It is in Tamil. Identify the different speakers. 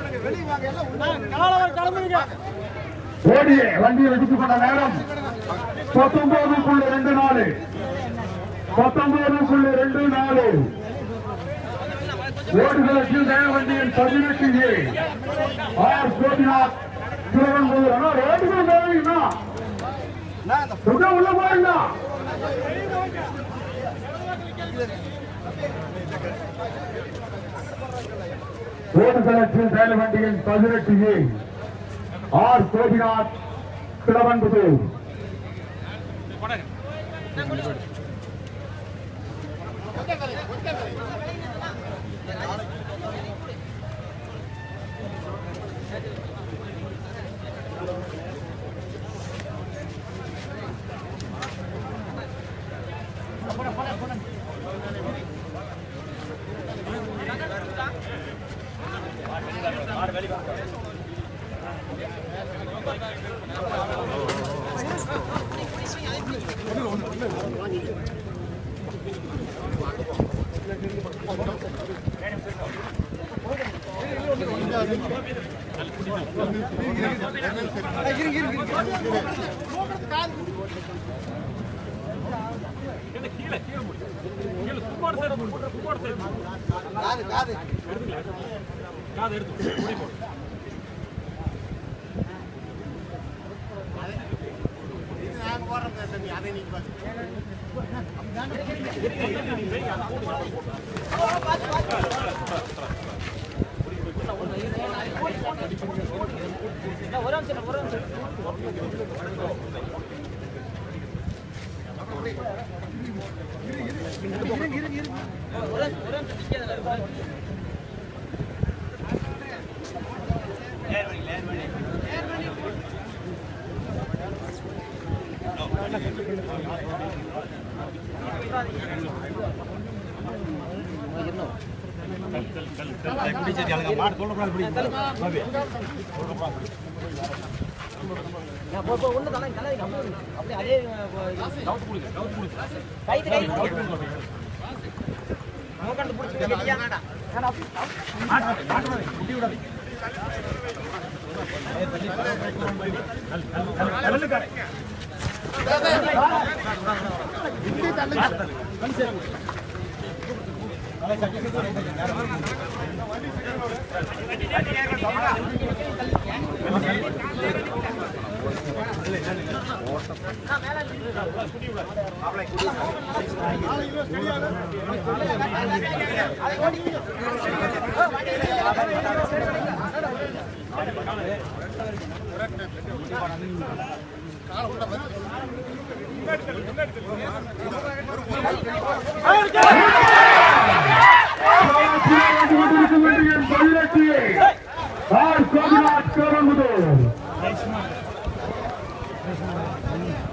Speaker 1: ஓடிய வண்டியை எடுத்துக் கொண்ட நேரம் பத்தொன்பது புள்ளி ரெண்டு நாலு பத்தொன்பது புள்ளி ரெண்டு நாலு ஓடுகளத்தில் தய வண்டியின் பதினெட்டு ஏ ஆர் கோபிநாத் திருவன்பூர் ஆனா ரோடுகள் தேவைன்னா உள்ள உள்ள போயிருந்தா ஓடுகளத்தில் தய வண்டியின் பதினெட்டு ஏ ஆர் கோபிநாத் திருவன்புதூர் பதினெட்டு ஆர் கோபிநாத் திருவன்புதூர்